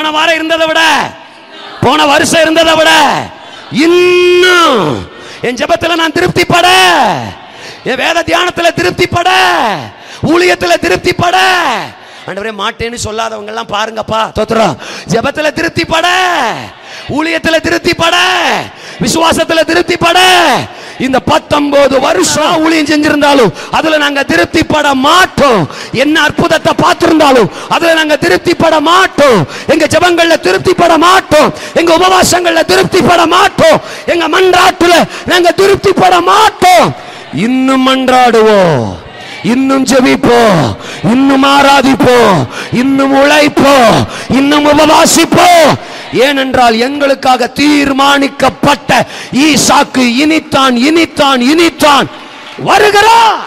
போன வாரம் இருந்ததை விட போன வருஷம் இருந்ததை விட இன்னும் என் ஜெபத்துல நான் திருப்திப்பட என் வேத தியானத்துல திருப்திப்பட ஊழியத்துல திருப்திப்பட ஆண்டவரே மாட்டேன்னு சொல்லாதவங்க எல்லாம் பாருங்கப்பா தோத்துறோம் ஜெபத்துல திருப்திப்பட ஊழியத்துல திருப்திப்பட விசுவாசத்துல திருப்திப்பட இந்த பத்தொன்பது வருஷம் ஊழியம் செஞ்சிருந்தாலும் அதுல நாங்க திருப்திப்பட மாட்டோம் என்ன அற்புதத்தை பார்த்திருந்தாலும் அதுல நாங்க திருப்திப்பட மாட்டோம் எங்க ஜெபங்கள்ல திருப்திப்பட மாட்டோம் எங்க உபவாசங்கள்ல திருப்திப்பட மாட்டோம் எங்க மன்றாட்டுல நாங்க திருப்திப்பட மாட்டோம் இன்னும் மன்றாடுவோம் இன்னும் ஜெபிப்போம் இன்னும் ஆராதிப்போம் இன்னும் உழைப்போம் இன்னும் உபவாசிப்போம் ஏனென்றால் எங்களுக்காக தீர்மானிக்கப்பட்ட ஈசாக்கு இனித்தான் இனித்தான் இனித்தான் வருகிறார்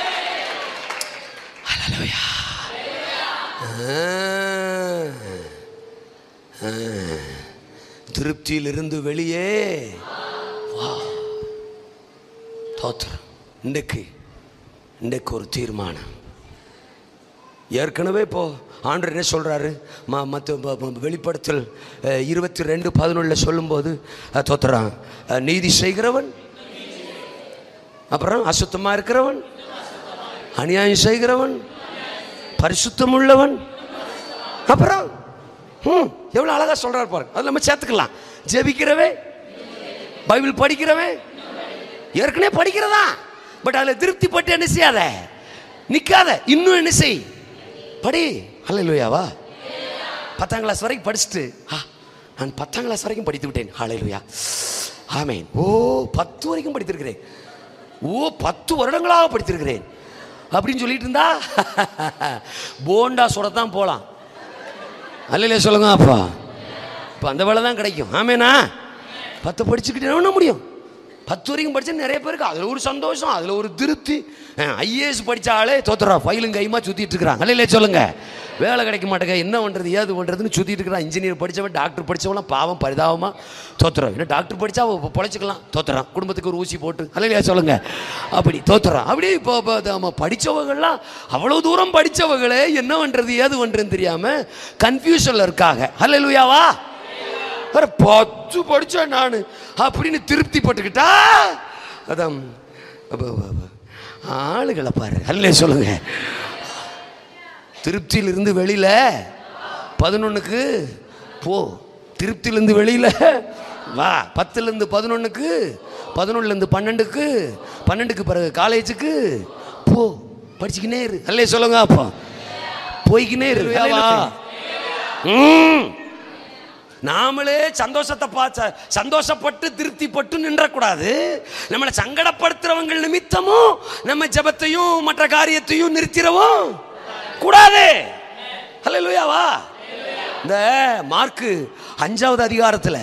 ஹalleluya. ஆ. ஆ. திருப்தியிலிருந்து வெளியே வா தோத்திரம் இன்றைக்கு இன்றைக்கு ஒரு தீர்மானம் ஏற்கனவே இப்போ ஆண்டர் என்ன சொல்றாரு ம மற்ற ப- ப- வெளிப்படுத்தல் அஹ், இருபத்தி ரெண்டு பதினொன்றில் சொல்லும்போது அஹ், தோத்துறான் அஹ், நீதி செய்கிறவன் அப்புறம் அசுத்தமா இருக்கிறவன் அநியாயம் செய்கிறவன் பரிசுத்தம் உள்ளவன் அப்புறம் ம் எவ்வளோ அழகா சொல்றாரு பாருங்க அது நம்ம சேர்த்துக்கலாம் ஜெபிக்கிறவே பைபிள் படிக்கிறவன் ஏற்கனவே படிக்கிறதா பட் அதில் திருப்தி பட்டு என்ன செய்யாத நிற்காத இன்னும் என்ன செய் படி ஹalleluyaவா பத்தாம் கிளாஸ் வரைக்கும் படிச்சுட்டு ஆ நான் பத்தாம் கிளாஸ் வரைக்கும் படித்து விட்டேன் ஹalleluya ஆமென் ஓ பத்து வரைக்கும் படித்திருக்கிறேன் ஓ பத்து வருடங்களாக படித்திருக்கிறேன் அப்படின்னு சொல்லிட்டு இருந்தா போண்டா சுடத்தான் போகலாம் அல்லையா சொல்லுங்க அப்பா இப்போ அந்த வேலை தான் கிடைக்கும் ஆமேனா பத்து படிச்சுக்கிட்டு என்ன பண்ண முடியும் பத்து வரைக்கும் படிச்சா நிறைய பேருக்கு அதில் ஒரு சந்தோஷம் அதில் ஒரு திருப்தி ஐஏஎஸ் படித்தாலே தோத்துறா ஃபைலும் கைமா சுற்றிட்டு இருக்கிறாங்க அல்லையா சொல்லுங்க வேலை கிடைக்க மாட்டேங்க என்ன பண்ணுறது ஏது பண்ணுறதுன்னு சுற்றிட்டு இருக்கிறான் இன்ஜினியர் படித்தவன் டாக்டர் படித்தவங்களாம் பாவம் பரிதாபமாக தோத்துறோம் இன்னும் டாக்டர் படித்தா பொழைச்சிக்கலாம் தோத்துறான் குடும்பத்துக்கு ஒரு ஊசி போட்டு அல்லையா சொல்லுங்க அப்படி தோத்துறான் அப்படியே இப்போ இப்போ நம்ம படித்தவங்கள்லாம் அவ்வளோ தூரம் படித்தவங்களே என்ன பண்ணுறது ஏது பண்ணுறதுன்னு தெரியாமல் கன்ஃபியூஷனில் இருக்காங்க அல்லையாவா வேற பத்து படிச்சேன் நான் அப்படின்னு திருப்தி பட்டுக்கிட்டா அதான் அப்ப, அப்ப, அப்ப. ஆளுகளை பாரு அல்ல சொல்லுங்க திருப்தியிலிருந்து வெளியில பதினொன்னுக்கு போ திருப்தியிலிருந்து வெளியில வா பத்துலேருந்து பதினொன்றுக்கு பதினொன்றுலேருந்து பன்னெண்டுக்கு பன்னெண்டுக்கு பிறகு காலேஜுக்கு போ படிச்சுக்கினே இரு அல்லே சொல்லுங்க அப்போ போய்க்கினே இரு வா ம் நாமளே சந்தோஷத்தை பார்த்த சந்தோஷப்பட்டு திருப்திப்பட்டு நின்றக்கூடாது நம்மளை சங்கடப்படுத்துறவங்க நிமித்தமும் நம்ம ஜெபத்தையும் மற்ற காரியத்தையும் நிறுத்திடவும் கூடாது ஹalleluyaவா இந்த மார்க்கு அஞ்சாவது அதிகாரத்தில்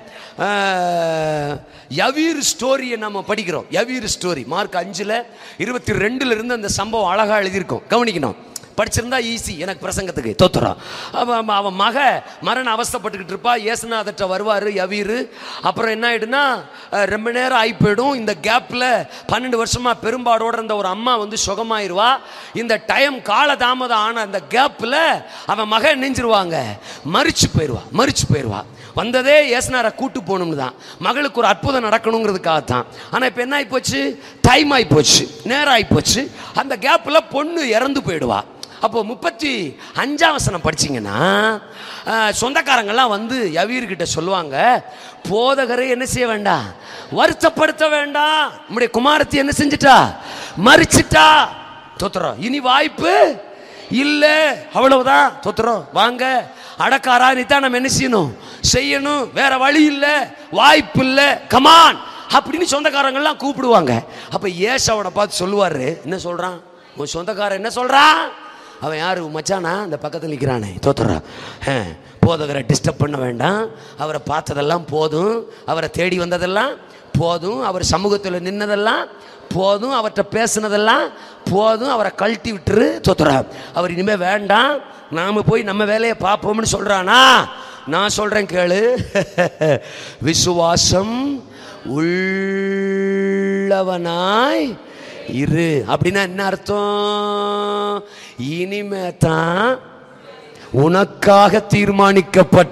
யவீர் ஸ்டோரியை நம்ம படிக்கிறோம் யவீர் ஸ்டோரி மார்க் அஞ்சில் இருபத்தி ரெண்டுல இருந்து அந்த சம்பவம் அழகாக எழுதியிருக்கோம் கவனிக்கணும் படிச்சிருந்தா ஈஸி எனக்கு பிரசங்கத்துக்கு தோத்துறான் அவன் அவன் மக மரண அவஸ்தைப்பட்டுக்கிட்டு இருப்பா ஏசுநாதற்ற வருவார் யவீர் அப்புறம் என்ன ஆயிடுனா அஹ், ரொம்ப நேரம் ஆகி போயிடும் இந்த கேப்பில் பன்னெண்டு வருஷமா பெரும்பாடோட இருந்த ஒரு அம்மா வந்து சுகமாயிருவா இந்த டைம் காலதாமதம் ஆன அந்த கேப்பில் அவன் மக நெஞ்சிருவாங்க மறிச்சு போயிடுவா மறிச்சு போயிடுவா வந்ததே ஏசுனாரை கூட்டு போகணும்னு தான் மகளுக்கு ஒரு அற்புதம் நடக்கணுங்கிறதுக்காக தான் ஆனால் இப்போ என்ன ஆகிப்போச்சு டைம் ஆகிப்போச்சு நேரம் ஆகிப்போச்சு அந்த கேப்பில் பொண்ணு இறந்து போயிடுவா அப்போ முப்பத்தி அஞ்சாம் வசனம் படிச்சீங்கன்னா அஹ், சொந்தக்காரங்கெல்லாம் வந்து யவீர்கிட்ட சொல்லுவாங்க போதகரை என்ன செய்ய வேண்டாம் வருத்தப்படுத்த வேண்டாம் நம்முடைய குமாரத்தி என்ன செஞ்சிட்டா மறிச்சிட்டா தோத்துறோம் இனி வாய்ப்பு இல்ல அவ்வளவுதான் தோத்துறோம் வாங்க அடக்காரா நீ தான் நம்ம என்ன செய்யணும் செய்யணும் வேற வழி இல்ல வாய்ப்பு இல்ல கமான் அப்படின்னு சொந்தக்காரங்கெல்லாம் கூப்பிடுவாங்க அப்ப ஏசவனை பார்த்து சொல்லுவாரு என்ன சொல்றான் உன் சொந்தக்காரன் என்ன சொல்றான் அவன் யாரு உன் மச்சானா அந்த பக்கத்தில் நிற்கிறானே தோத்துறான் போதகரை டிஸ்டர்ப் பண்ண வேண்டாம் அவரை பார்த்ததெல்லாம் போதும் அவரை தேடி வந்ததெல்லாம் போதும் அவர் சமூகத்தில் நின்னதெல்லாம் போதும் அவர்கிட்ட பேசுனதெல்லாம் போதும் அவரை கழட்டி விட்டுரு தோத்துறா அவர் இனிமே வேண்டாம் நாம போய் நம்ம வேலையை பார்ப்போம்னு சொல்றானா நான் சொல்றேன் கேளு விசுவாசம் உள்ளவனாய் இரு அப்படின்னா என்ன அர்த்தம் இனிமே தான் உனக்காக தீர்மானிக்கப்பட்ட